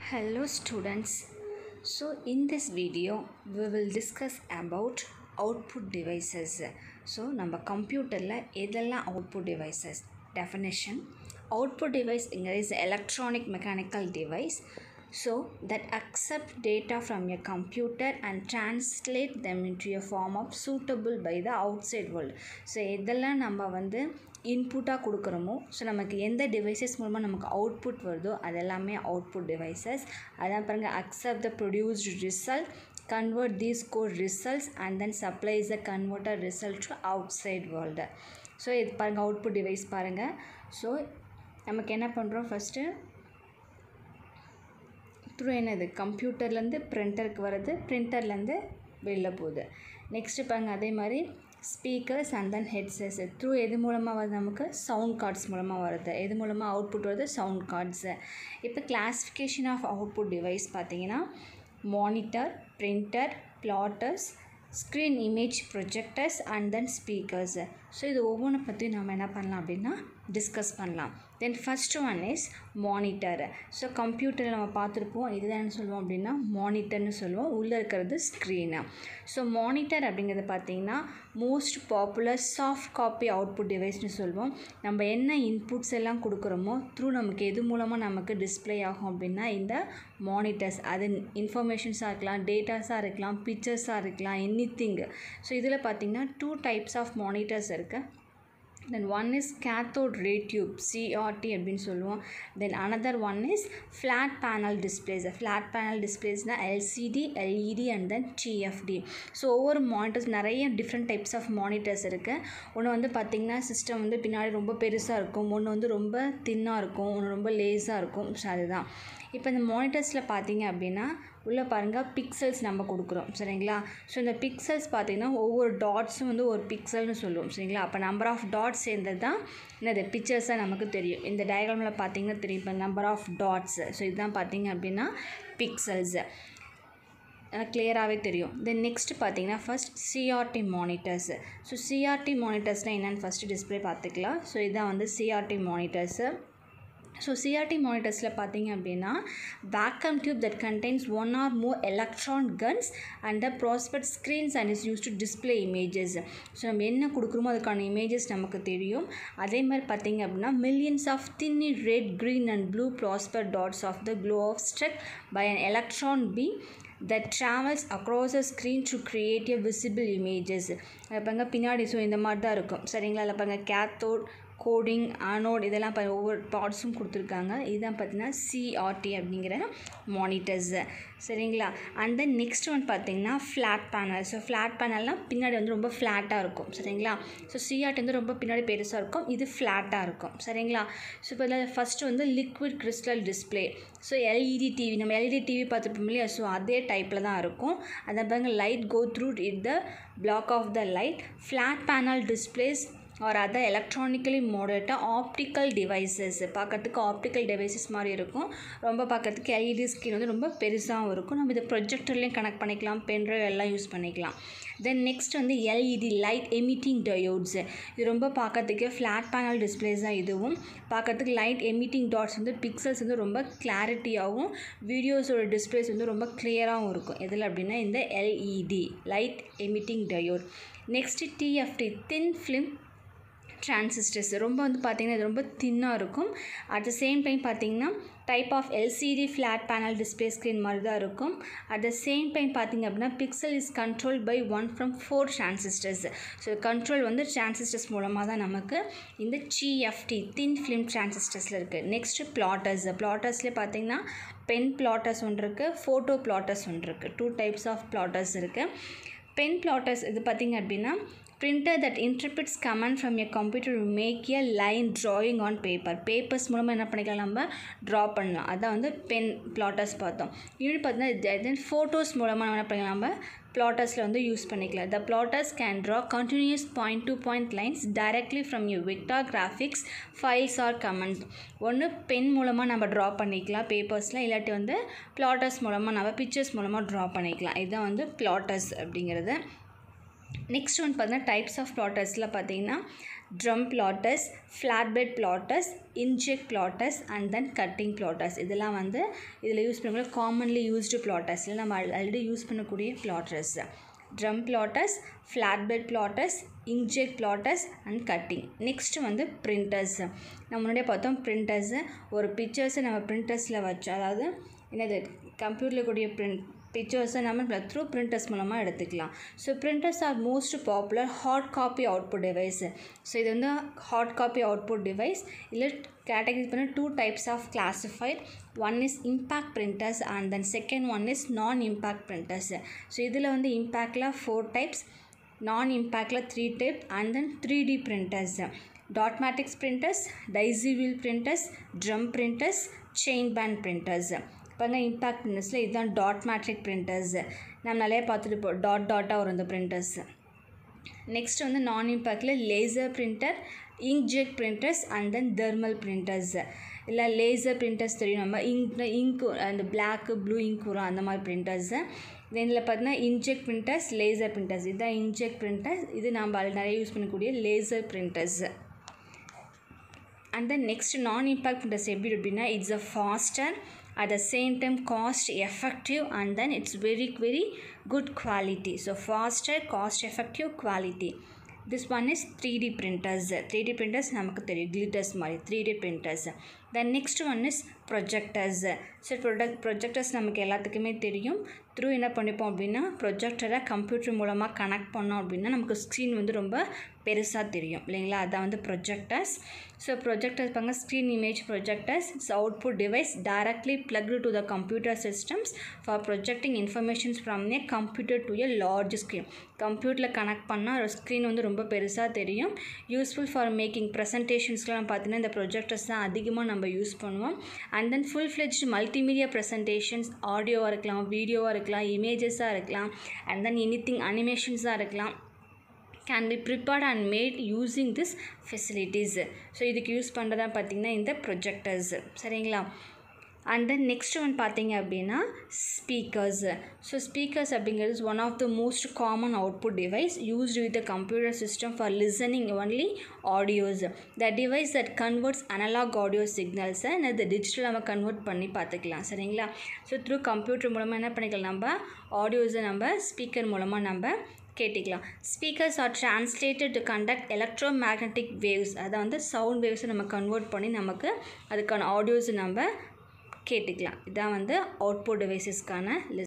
Hello students. So in this video we will discuss about output devices. So நம்ம கம்ப்யூட்டரில் எதெல்லாம் output devices definition output device is electronic mechanical device so that accept data from your computer and translate them into a form of suitable by the outside world so எதெல்லாம் நம்ம வந்து இன்புட்டாக கொடுக்குறோமோ so நமக்கு எந்த devices மூலமாக நமக்கு output வருதோ அது எல்லாமே அவுட்புட் டிவைசஸ் அதான் பாருங்கள் accept the produced result convert these code results and then supplies the converter result to outside world so இது பாருங்கள் அவுட்புட் டிவைஸ் பாருங்கள் ஸோ நமக்கு என்ன பண்ணுறோம் ஃபஸ்ட்டு த்ரூ என்னது கம்ப்யூட்டர்லேருந்து பிரிண்டருக்கு வருது பிரிண்டர்லேருந்து வெளில போகுது நெக்ஸ்ட்டு பாருங்க அதே மாதிரி speakers and then headsets through எது மூலமாக வருது நமக்கு சவுண்ட் கார்ட்ஸ் மூலமாக வருது எது மூலமாக அவுட்புட் வருது சவுண்ட் கார்ட்ஸு இப்போ கிளாஸிஃபிகேஷன் ஆஃப் அவுட்புட் டிவைஸ் பார்த்தீங்கன்னா monitor printer plotters screen image projectors and then speakers so இது ஒவ்வொன்றை பற்றி நம்ம என்ன பண்ணலாம் அப்படின்னா டிஸ்கஸ் பண்ணலாம் then first one is monitor so கம்ப்யூட்டரில் நம்ம பார்த்துருப்போம் இதுதான் சொல்லுவோம் அப்படின்னா மானிட்டர்னு சொல்லுவோம் உள்ளே இருக்கிறது ஸ்க்ரீனு ஸோ மானிட்டர் அப்படிங்கிறது பார்த்திங்கன்னா most popular soft copy output டிவைஸ்னு சொல்லுவோம் நம்ம என்ன இன்புட்ஸ் எல்லாம் கொடுக்குறோமோ த்ரூ நமக்கு எது மூலமாக நமக்கு டிஸ்பிளே ஆகும் அப்படின்னா இந்த மானிட்டர்ஸ் அது இன்ஃபர்மேஷன்ஸாக இருக்கலாம் டேட்டாஸாக இருக்கலாம் பிக்சர்ஸாக இருக்கலாம் எனி திங் ஸோ இதில் பார்த்திங்கன்னா டூ டைப்ஸ் ஆஃப் மானிட்டர்ஸ் இருக்குது then one is cathode ray tube CRT அப்படின்னு சொல்லுவோம் then another one is flat panel displays flat panel டிஸ்பிளேஸ்னால் LCD LED and then TFT so ஒவ்வொரு மானிட்டர்ஸ் நிறைய டிஃப்ரெண்ட் டைப்ஸ் ஆஃப் மானிட்டர்ஸ் இருக்குது ஒன்று வந்து பார்த்திங்கன்னா சிஸ்டம் வந்து பின்னாடி ரொம்ப பெருசாக இருக்கும் ஒன்று வந்து ரொம்ப தின்னாக இருக்கும் ஒன்று ரொம்ப லேஸாக இருக்கும் ஸோ அதுதான் இப்போ இந்த மானிட்டர்ஸில் பார்த்தீங்க அப்படின்னா உள்ளே பாருங்கள் பிக்சல்ஸ் நம்ம கொடுக்குறோம் சரிங்களா ஸோ இந்த பிக்சல்ஸ் பார்த்திங்கன்னா ஒவ்வொரு டாட்ஸும் வந்து ஒரு பிக்சல்னு சொல்லுவோம் சரிங்களா அப்போ நம்பர் ஆஃப் டாட்ஸ் சேர்ந்தது தான் என்னது பிக்சர்ஸாக நமக்கு தெரியும் இந்த டயக்ராமில் பார்த்தீங்கன்னா தெரியும் இப்போ நம்பர் ஆஃப் டாட்ஸு ஸோ இதுதான் பார்த்தீங்க அப்படின்னா பிக்சல்ஸு எனக்கு கிளியராகவே தெரியும் தென் நெக்ஸ்ட் பார்த்தீங்கன்னா first CRT monitors so CRT மானிட்டர்ஸ்னால் என்னென்னு ஃபஸ்ட்டு டிஸ்பிளே பார்த்துக்கலாம் ஸோ இதுதான் வந்து சிஆர்டி மானிட்டர்ஸு ஸோ சிஆர்டி மானிட்டர்ஸில் பார்த்தீங்க அப்படின்னா vacuum tube that contains one or more electron guns and the prospect screens and is use to display images so நம்ம என்ன கொடுக்குறோமோ அதுக்கான இமேஜஸ் நமக்கு தெரியும் அதே மாதிரி பார்த்தீங்க அப்படின்னா millions of tiny red green and blue prospect dots of the glow of struck by an electron beam that travels across the screen to create a visible images பாருங்க பின்னாடி ஸோ இந்த மாதிரி தான் இருக்கும் சரிங்களா அதில் பாருங்க கேத்தோட் கோடிங் ஆனோட் இதெல்லாம் இப்போ ஒவ்வொரு பார்ட்ஸும் கொடுத்துருக்காங்க இதுதான் பார்த்தீங்கன்னா சிஆர்டி அப்படிங்கிற மானிட்டர்ஸு சரிங்களா அண்ட் தென் நெக்ஸ்ட் ஒன் பார்த்தீங்கன்னா ஃப்ளாட் பேனல் ஸோ ஃப்ளாட் பேனல்னால் பின்னாடி வந்து ரொம்ப ஃப்ளாட்டாக இருக்கும் சரிங்களா ஸோ சிஆர்டி வந்து ரொம்ப பின்னாடி பெருசாக இருக்கும் இது ஃப்ளாட்டாக இருக்கும் சரிங்களா ஸோ இப்போ இதில் ஃபஸ்ட்டு வந்து liquid crystal display so LED TV நம்ம எல்இடி டிவி பார்த்துருப்போம் இல்லையா ஸோ அதே டைப்பில் தான் இருக்கும் அதை பாருங்க light go through it the black of the light flat panel displays are other electronically மாடரேட்டாக ஆப்டிக்கல் டிவைசஸ் பார்க்கறதுக்கு ஆப்டிக்கல் டிவைசஸ் மாதிரி இருக்கும் ரொம்ப பார்க்கறதுக்கு எல்இடி ஸ்க்ரீன் வந்து ரொம்ப பெருசாகவும் இருக்கும் நம்ம இதை ப்ரொஜெக்டர்லேயும் கனெக்ட் பண்ணிக்கலாம் பென்ட்ரைவ் எல்லாம் யூஸ் பண்ணிக்கலாம் தென் நெக்ஸ்ட் வந்து எல்இடி லைட் எமிட்டிங் டயோட்ஸு இது ரொம்ப பார்க்கறதுக்கு ஃப்ளாட் பேனல் டிஸ்பிளேஸ் தான் இதுவும் பார்க்கறதுக்கு லைட் எமிட்டிங் டாட்ஸ் வந்து பிக்சல்ஸ் வந்து ரொம்ப கிளாரிட்டியாகவும் வீடியோஸோட டிஸ்பிளேஸ் வந்து ரொம்ப கிளியராகவும் இருக்கும் எதில் அப்படின்னா இந்த LED light emitting diode next TFT thin film transistors ரொம்ப வந்து பார்த்திங்கன்னா இது ரொம்ப தின்னாக இருக்கும் அட் த சேம் டைம் பார்த்திங்கன்னா type of LCD flat panel display screen மாதிரி தான் இருக்கும் அட் த சேம் டைம் பார்த்திங்க அப்படின்னா pixel is control by one from four transistors so control வந்து டிரான்சிஸ்டர்ஸ் மூலமாக தான் நமக்கு இந்த சிஎஃப்டி தின் ஃபிலிம் டிரான்சிஸ்டர்ஸில் இருக்குது நெக்ஸ்ட்டு பிளாட்டர்ஸ் பிளாட்டர்ஸ்லேயே பார்த்திங்கன்னா பென் பிளாட்டர்ஸ் ஒன்று இருக்குது ஃபோட்டோ பிளாட்டர்ஸ் ஒன்று இருக்குது டூ டைப்ஸ் ஆஃப் பிளாட்டர்ஸ் இருக்குது பென் பிளாட்டர்ஸ் இது பார்த்திங்க அப்படின்னா printer that interprets command from your computer to make a line drawing on paper papers மூலமாக என்ன பண்ணிக்கலாம் நம்ம ட்ரா பண்ணலாம் அதான் வந்து பென் பிளாட்டர்ஸ் பார்த்தோம் இன்னொன்று பார்த்தீங்கன்னா தென் ஃபோட்டோஸ் மூலமாக நம்ம என்ன பண்ணிக்கலாம் நம்ம பிளாட்டர்ஸில் வந்து யூஸ் பண்ணிக்கலாம் the plotters can draw continuous point to point lines directly from you vector graphics files or comments ஒன்று பென் மூலமாக நம்ம ட்ரா பண்ணிக்கலாம் பேப்பர்ஸில் இல்லாட்டி வந்து பிளாட்டர்ஸ் மூலமாக நம்ம பிக்சர்ஸ் மூலமாக ட்ரா பண்ணிக்கலாம் இதுதான் வந்து பிளாட்டர்ஸ் அப்படிங்கிறது நெக்ஸ்ட் ஒன் பார்த்தீங்கன்னா டைப்ஸ் ஆஃப் ப்ளாட்டர்ஸில் பார்த்தீங்கன்னா drum plotters flat bed plotters inject plotters and then cutting plotters இதெல்லாம் வந்து இதில் யூஸ் பண்ணக்கூடிய காமன்லி யூஸ்டு பிளாட்டர்ஸ் இல்லை நம்ம ஆல்ரெடி யூஸ் பண்ணக்கூடிய plotters drum plotters flat bed plotters inject plotters and cutting next வந்து பிரிண்டர்ஸ் நம்ம முன்னாடியே பார்த்தோம் பிரிண்டர்ஸு ஒரு பிக்சர்ஸை நம்ம பிரிண்டர்ஸில் வச்சோம் அதாவது என்னது கம்ப்யூட்டரில் கூடிய பிரிண்ட் பிக்சர்ஸை நம்ம த்ரூ பிரிண்டர்ஸ் மூலமாக எடுத்துக்கலாம் so printers are most popular hot copy output device so இது வந்து ஹாட் காப்பி அவுட்புட் டிவைஸ் இல்லை கேட்டகரி பண்ண two types of classified one is impact printers and then second one is non impact printers so இதில் வந்து இம்பேக்டில் four types non இம்பேக்டில் three type and then three D printers dot matrix printers daisy wheel printers drum printers chain band printers பாருங்க impact பிரிண்டர்ஸில் இதுதான் dot matric printers நம்ம நிறைய பார்த்துட்டு போ டாட் டாட்டாக வரும் இந்த பிரிண்டர்ஸ் நெக்ஸ்ட் வந்து நான் இம்பேக்டில் laser printer inkjet printers and then thermal printers இல்லை லேசர் பிரிண்டர்ஸ் தெரியும் நம்ம இங்க் இங்க் அந்த பிளாக்கு ப்ளூ இங்க் வரும் அந்த மாதிரி பிரிண்டர்ஸு இதில் பார்த்தீங்கன்னா இன்ஜெக்ட் பிரிண்டர்ஸ் லேசர் பிரிண்டர்ஸ் இதுதான் இன்ஜெக்ட் பிரிண்டர்ஸ் இது நம்ம நிறைய யூஸ் பண்ணக்கூடிய laser printers and then next non impact printers எப்படி அப்படின்னா it's a faster at the same time cost effective and then it's very very good quality so faster cost effective quality this one is 3d printers 3d printers நமக்கு தெரியும் glitters மாதிரி 3d printers then next one is projectors so product projectors நமக்கு எல்லாத்துக்குமே தெரியும் through என்ன பண்ணிப்போம் அப்படின்னா ப்ரொஜெக்டரை computer மூலமாக கனெக்ட் பண்ணோம் அப்படின்னா நமக்கு ஸ்க்ரீன் வந்து ரொம்ப பெருசாக தெரியும் இல்லைங்களா அதான் வந்து ப்ரொஜெக்டர்ஸ் ஸோ ப்ரொஜெக்டர்ஸ் பாருங்க screen image projectors it's output device directly plugged to the computer systems for projecting informations from a computer to a large screen கம்ப்யூட்டரில் கனெக்ட் பண்ணால் ஒரு ஸ்க்ரீன் வந்து ரொம்ப பெருசாக தெரியும் யூஸ்ஃபுல் ஃபார் மேக்கிங் ப்ரெசன்டேஷன்ஸ்லாம் பார்த்தீங்கன்னா இந்த ப்ரொஜெக்டர்ஸ் தான் அதிகமாக நம்ம யூஸ் பண்ணுவோம் and then full fledged multimedia presentations ஆடியோவாக இருக்கலாம் வீடியோவாக இருக்கலாம் இமேஜஸாக இருக்கலாம் அண்ட் தென் எனி திங் அனிமேஷன்ஸாக இருக்கலாம் can be prepared and made using this facilities so இதுக்கு யூஸ் பண்ணுறதா பார்த்திங்கன்னா இந்த ப்ரொஜெக்டர்ஸ் சரிங்களா அண்ட் தென் நெக்ஸ்ட் ஒன் பார்த்தீங்க அப்படின்னா ஸ்பீக்கர்ஸ் ஸோ ஸ்பீக்கர்ஸ் அப்படிங்கிறது one of the most common output device used with the computer system for listening only audios the device that converts analog audio சிக்னல்ஸை அது digital நம்ம convert பண்ணி பார்த்துக்கலாம் சரிங்களா so through computer மூலமாக என்ன பண்ணிக்கலாம் நம்ம ஆடியோஸை நம்ம ஸ்பீக்கர் மூலமாக நம்ம கேட்டுக்கலாம் speakers are translated to conduct electro magnetic waves அதை வந்து சவுண்ட் வேவ்ஸை நம்ம கன்வெர்ட் பண்ணி நமக்கு அதுக்கான ஆடியோஸை நம்ம கேட்டுக்கலாம் இதான் வந்து அவுட்புட் டிவைசஸ்க்கான லிஸ்ட்